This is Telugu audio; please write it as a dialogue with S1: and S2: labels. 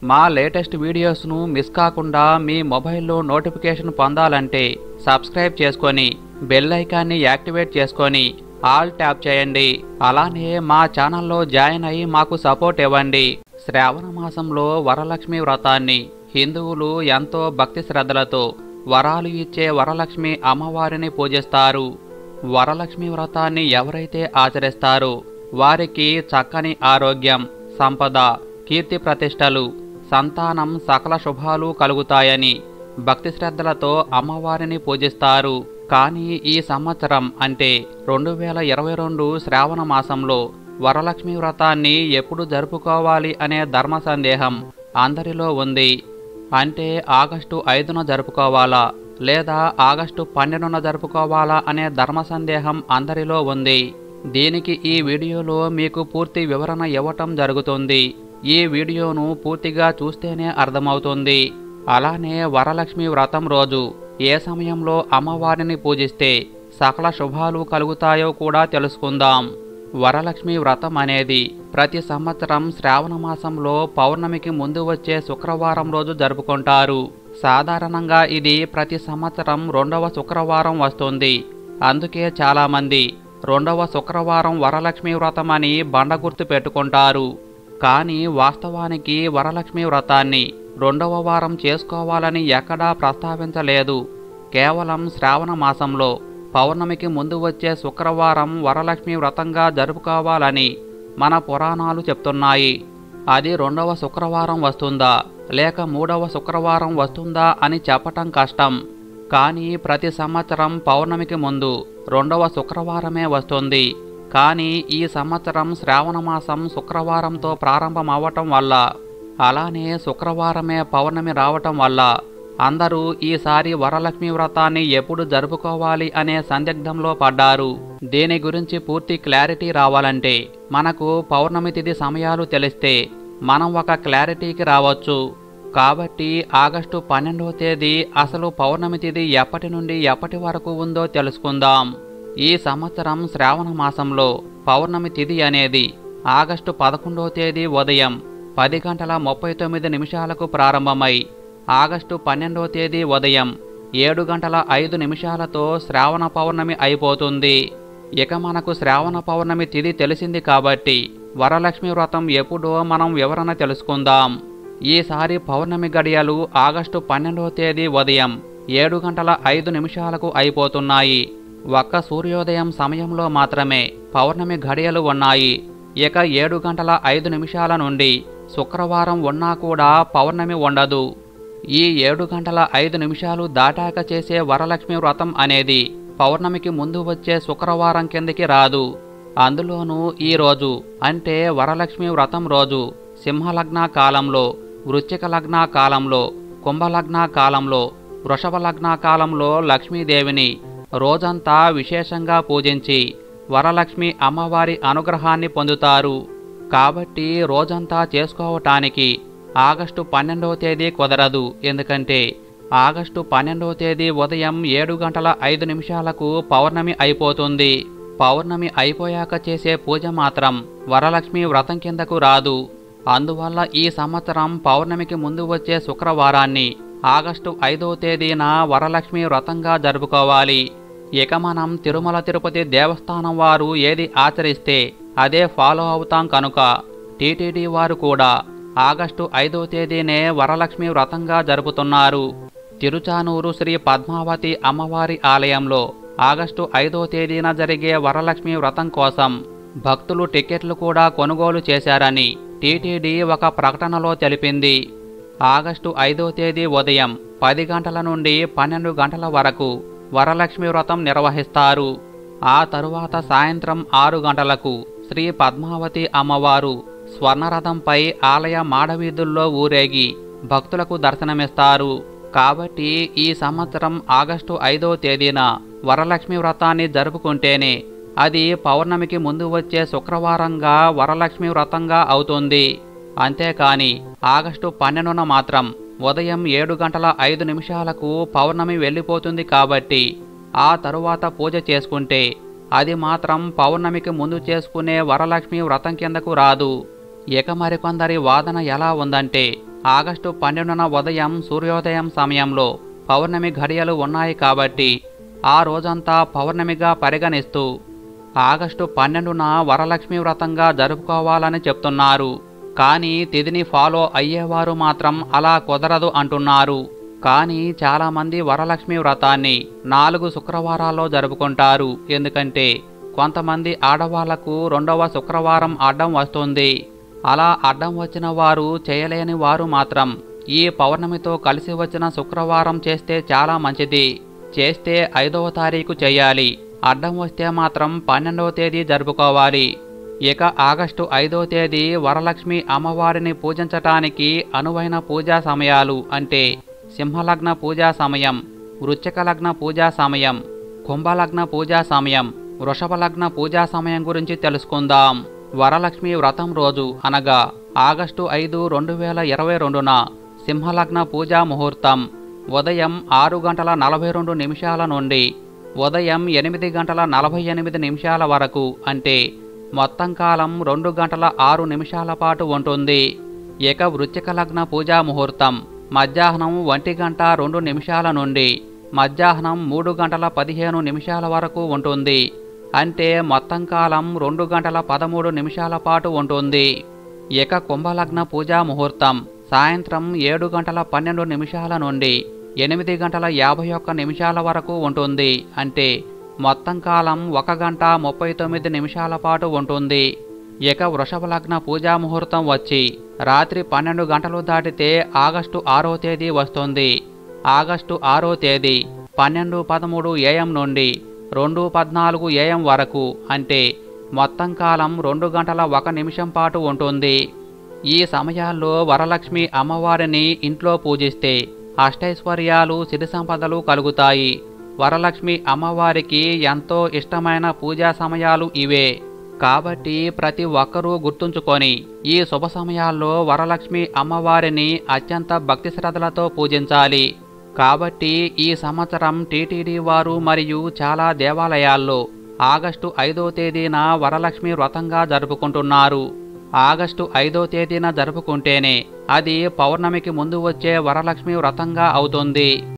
S1: మా లేటెస్ట్ వీడియోస్ను మిస్ కాకుండా మీ మొబైల్లో నోటిఫికేషన్ పొందాలంటే సబ్స్క్రైబ్ చేసుకొని బెల్ ఐకాన్ని యాక్టివేట్ చేసుకొని ఆల్ ట్యాప్ చేయండి అలానే మా ఛానల్లో జాయిన్ అయ్యి మాకు సపోర్ట్ ఇవ్వండి శ్రావణ మాసంలో వరలక్ష్మి వ్రతాన్ని హిందువులు ఎంతో భక్తి శ్రద్ధలతో వరాలు ఇచ్చే వరలక్ష్మి అమ్మవారిని పూజిస్తారు వరలక్ష్మి వ్రతాన్ని ఎవరైతే ఆచరిస్తారో వారికి చక్కని ఆరోగ్యం సంపద కీర్తి ప్రతిష్టలు సంతానం సకల శుభాలు కలుగుతాయని భక్తి శ్రద్ధలతో అమ్మవారిని పూజిస్తారు కానీ ఈ సంవత్సరం అంటే రెండు వేల ఇరవై రెండు శ్రావణ మాసంలో వరలక్ష్మి వ్రతాన్ని ఎప్పుడు జరుపుకోవాలి అనే ధర్మ సందేహం అందరిలో ఉంది అంటే ఆగస్టు ఐదున జరుపుకోవాలా లేదా ఆగస్టు పన్నెండున జరుపుకోవాలా అనే ధర్మ సందేహం అందరిలో ఉంది దీనికి ఈ వీడియోలో మీకు పూర్తి వివరణ ఇవ్వటం జరుగుతుంది ఈ వీడియోను పూర్తిగా చూస్తేనే అర్థమవుతుంది అలానే వరలక్ష్మి వ్రతం రోజు ఏ సమయంలో అమ్మవారిని పూజిస్తే సకల శుభాలు కలుగుతాయో కూడా తెలుసుకుందాం వరలక్ష్మి వ్రతం అనేది ప్రతి సంవత్సరం శ్రావణ మాసంలో పౌర్ణమికి ముందు వచ్చే శుక్రవారం రోజు జరుపుకుంటారు సాధారణంగా ఇది ప్రతి సంవత్సరం రెండవ శుక్రవారం వస్తుంది అందుకే చాలామంది రెండవ శుక్రవారం వరలక్ష్మి వ్రతం అని బండ గుర్తు పెట్టుకుంటారు కానీ వాస్తవానికి వరలక్ష్మి వ్రతాన్ని రెండవ వారం చేసుకోవాలని ఎక్కడా ప్రస్తావించలేదు కేవలం శ్రావణ మాసంలో పౌర్ణమికి ముందు వచ్చే శుక్రవారం వరలక్ష్మి వ్రతంగా జరుపుకోవాలని మన పురాణాలు చెప్తున్నాయి అది రెండవ శుక్రవారం వస్తుందా లేక మూడవ శుక్రవారం వస్తుందా అని చెప్పటం కష్టం కానీ ప్రతి సంవత్సరం పౌర్ణమికి ముందు రెండవ శుక్రవారమే వస్తుంది కానీ ఈ సంవత్సరం శ్రావణ మాసం శుక్రవారంతో ప్రారంభమవ్వటం వల్ల అలానే శుక్రవారమే పౌర్ణమి రావటం వల్ల అందరూ ఈసారి వరలక్ష్మి వ్రతాన్ని ఎప్పుడు జరుపుకోవాలి అనే సందిగ్ధంలో పడ్డారు దీని గురించి పూర్తి క్లారిటీ రావాలంటే మనకు పౌర్ణమి తిథి సమయాలు తెలిస్తే మనం ఒక క్లారిటీకి రావచ్చు కాబట్టి ఆగస్టు పన్నెండవ తేదీ అసలు పౌర్ణమి తిథి ఎప్పటి నుండి ఎప్పటి వరకు ఉందో తెలుసుకుందాం ఈ సంవత్సరం శ్రావణ మాసంలో పౌర్ణమి తిథి అనేది ఆగస్టు పదకొండవ తేదీ ఉదయం పది గంటల ముప్పై తొమ్మిది నిమిషాలకు ప్రారంభమై ఆగస్టు పన్నెండవ తేదీ ఉదయం ఏడు గంటల ఐదు నిమిషాలతో శ్రావణ పౌర్ణమి అయిపోతుంది ఇక మనకు శ్రావణ పౌర్ణమి తిథి తెలిసింది కాబట్టి వరలక్ష్మి వ్రతం ఎప్పుడో మనం వివరణ తెలుసుకుందాం ఈసారి పౌర్ణమి గడియలు ఆగస్టు పన్నెండవ తేదీ ఉదయం ఏడు గంటల ఐదు నిమిషాలకు అయిపోతున్నాయి ఒక్క సూర్యోదయం సమయంలో మాత్రమే పౌర్ణమి గడియలు ఉన్నాయి ఇక ఏడు గంటల ఐదు నిమిషాల నుండి శుక్రవారం ఉన్నా కూడా పౌర్ణమి ఉండదు ఈ ఏడు గంటల ఐదు నిమిషాలు దాటాక చేసే వరలక్ష్మి వ్రతం అనేది పౌర్ణమికి ముందు వచ్చే శుక్రవారం కిందకి రాదు అందులోనూ ఈ రోజు అంటే వరలక్ష్మి వ్రతం రోజు సింహలగ్న కాలంలో వృశ్చిక లగ్న కాలంలో కుంభలగ్న కాలంలో వృషభ లగ్న కాలంలో లక్ష్మీదేవిని రోజంతా విశేషంగా పూజించి వరలక్ష్మి అమ్మవారి అనుగ్రహాన్ని పొందుతారు కాబట్టి రోజంతా చేసుకోవటానికి ఆగస్టు పన్నెండవ తేదీ కుదరదు ఎందుకంటే ఆగస్టు పన్నెండవ తేదీ ఉదయం ఏడు గంటల ఐదు నిమిషాలకు పౌర్ణమి అయిపోతుంది పౌర్ణమి అయిపోయాక చేసే పూజ మాత్రం వరలక్ష్మి వ్రతం కిందకు రాదు అందువల్ల ఈ సంవత్సరం పౌర్ణమికి ముందు వచ్చే శుక్రవారాన్ని ఆగస్టు ఐదవ తేదీన వరలక్ష్మి వ్రతంగా జరుపుకోవాలి ఇక మనం తిరుమల తిరుపతి దేవస్థానం వారు ఏది ఆచరిస్తే అదే ఫాలో అవుతాం కనుక టీటీడీ వారు కూడా ఆగస్టు ఐదవ తేదీనే వరలక్ష్మి వ్రతంగా జరుపుతున్నారు తిరుచానూరు శ్రీ పద్మావతి అమ్మవారి ఆలయంలో ఆగస్టు ఐదవ తేదీన జరిగే వరలక్ష్మి వ్రతం కోసం భక్తులు టికెట్లు కూడా కొనుగోలు చేశారని టీటీడీ ఒక ప్రకటనలో తెలిపింది ఆగస్టు ఐదవ తేదీ ఉదయం పది గంటల నుండి పన్నెండు గంటల వరకు వరలక్ష్మి వ్రతం నిర్వహిస్తారు ఆ తరువాత సాయంత్రం ఆరు గంటలకు శ్రీ పద్మావతి అమ్మవారు స్వర్ణరథంపై ఆలయ మాడవీధుల్లో ఊరేగి భక్తులకు దర్శనమిస్తారు కాబట్టి ఈ సంవత్సరం ఆగస్టు ఐదవ తేదీన వరలక్ష్మి వ్రతాన్ని జరుపుకుంటేనే అది పౌర్ణమికి ముందు వచ్చే శుక్రవారంగా వరలక్ష్మి వ్రతంగా అవుతుంది అంతేకాని ఆగస్టు పన్నెండున మాత్రం ఉదయం ఏడు గంటల ఐదు నిమిషాలకు పౌర్ణమి వెళ్ళిపోతుంది కాబట్టి ఆ తరువాత పూజ చేసుకుంటే అది మాత్రం పౌర్ణమికి ముందు చేసుకునే వరలక్ష్మి వ్రతం కిందకు రాదు ఇక మరికొందరి వాదన ఎలా ఉందంటే ఆగస్టు పన్నెండున ఉదయం సూర్యోదయం సమయంలో పౌర్ణమి ఘడియలు ఉన్నాయి కాబట్టి ఆ రోజంతా పౌర్ణమిగా పరిగణిస్తూ ఆగస్టు పన్నెండున వరలక్ష్మి వ్రతంగా జరుపుకోవాలని చెప్తున్నారు కానీ తిథిని ఫాలో అయ్యేవారు మాత్రం అలా కుదరదు అంటున్నారు కానీ చాలామంది వరలక్ష్మి వ్రతాన్ని నాలుగు శుక్రవారాల్లో జరుపుకుంటారు ఎందుకంటే కొంతమంది ఆడవాళ్లకు రెండవ శుక్రవారం అడ్డం వస్తుంది అలా అడ్డం వచ్చిన వారు చేయలేని వారు మాత్రం ఈ పౌర్ణమితో కలిసి వచ్చిన శుక్రవారం చేస్తే చాలా మంచిది చేస్తే ఐదవ తారీఖు చేయాలి అడ్డం వస్తే మాత్రం పన్నెండవ తేదీ జరుపుకోవాలి ఇక ఆగస్టు ఐదవ తేదీ వరలక్ష్మి అమ్మవారిని పూజించటానికి అనువైన పూజా సమయాలు అంటే సింహలగ్న పూజా సమయం వృశ్చిక లగ్న పూజా సమయం కుంభలగ్న పూజా సమయం వృషభ లగ్న పూజా సమయం గురించి తెలుసుకుందాం వరలక్ష్మి వ్రతం రోజు అనగా ఆగస్టు ఐదు రెండు వేల ఇరవై రెండున సింహలగ్న పూజా ముహూర్తం ఉదయం ఆరు గంటల నలభై రెండు నిమిషాల నుండి ఉదయం ఎనిమిది గంటల నలభై ఎనిమిది నిమిషాల వరకు అంటే మొత్తం కాలం రెండు గంటల ఆరు నిమిషాల పాటు ఉంటుంది ఇక వృశ్చిక లగ్న పూజా ముహూర్తం మధ్యాహ్నం ఒంటి గంట రెండు నిమిషాల నుండి మధ్యాహ్నం మూడు గంటల పదిహేను నిమిషాల వరకు ఉంటుంది అంటే మొత్తం కాలం రెండు గంటల పదమూడు నిమిషాల పాటు ఉంటుంది ఇక కుంభలగ్న పూజా ముహూర్తం సాయంత్రం ఏడు గంటల పన్నెండు నిమిషాల నుండి ఎనిమిది గంటల యాభై ఒక్క నిమిషాల వరకు ఉంటుంది అంటే మొత్తం కాలం ఒక గంట ముప్పై తొమ్మిది నిమిషాల పాటు ఉంటుంది ఇక వృషభ లగ్న పూజా ముహూర్తం వచ్చి రాత్రి పన్నెండు గంటలు దాటితే ఆగస్టు ఆరో తేదీ వస్తుంది ఆగస్టు ఆరో తేదీ పన్నెండు పదమూడు ఏఎం నుండి రెండు పద్నాలుగు ఏఎం వరకు అంటే మొత్తం కాలం రెండు గంటల ఒక నిమిషం పాటు ఉంటుంది ఈ సమయాల్లో వరలక్ష్మి అమ్మవారిని ఇంట్లో పూజిస్తే అష్టైశ్వర్యాలు సిరి సంపదలు కలుగుతాయి వరలక్ష్మి అమ్మవారికి ఎంతో ఇష్టమైన పూజా సమయాలు ఇవే కాబట్టి ప్రతి ఒక్కరూ గుర్తుంచుకొని ఈ శుభ సమయాల్లో వరలక్ష్మి అమ్మవారిని అత్యంత భక్తి శ్రద్ధలతో పూజించాలి కాబట్టి ఈ సంవత్సరం టీటీడీ వారు మరియు చాలా దేవాలయాల్లో ఆగస్టు ఐదో తేదీన వరలక్ష్మి వ్రతంగా జరుపుకుంటున్నారు ఆగస్టు ఐదో తేదీన జరుపుకుంటేనే అది పౌర్ణమికి ముందు వచ్చే వరలక్ష్మి వ్రతంగా అవుతుంది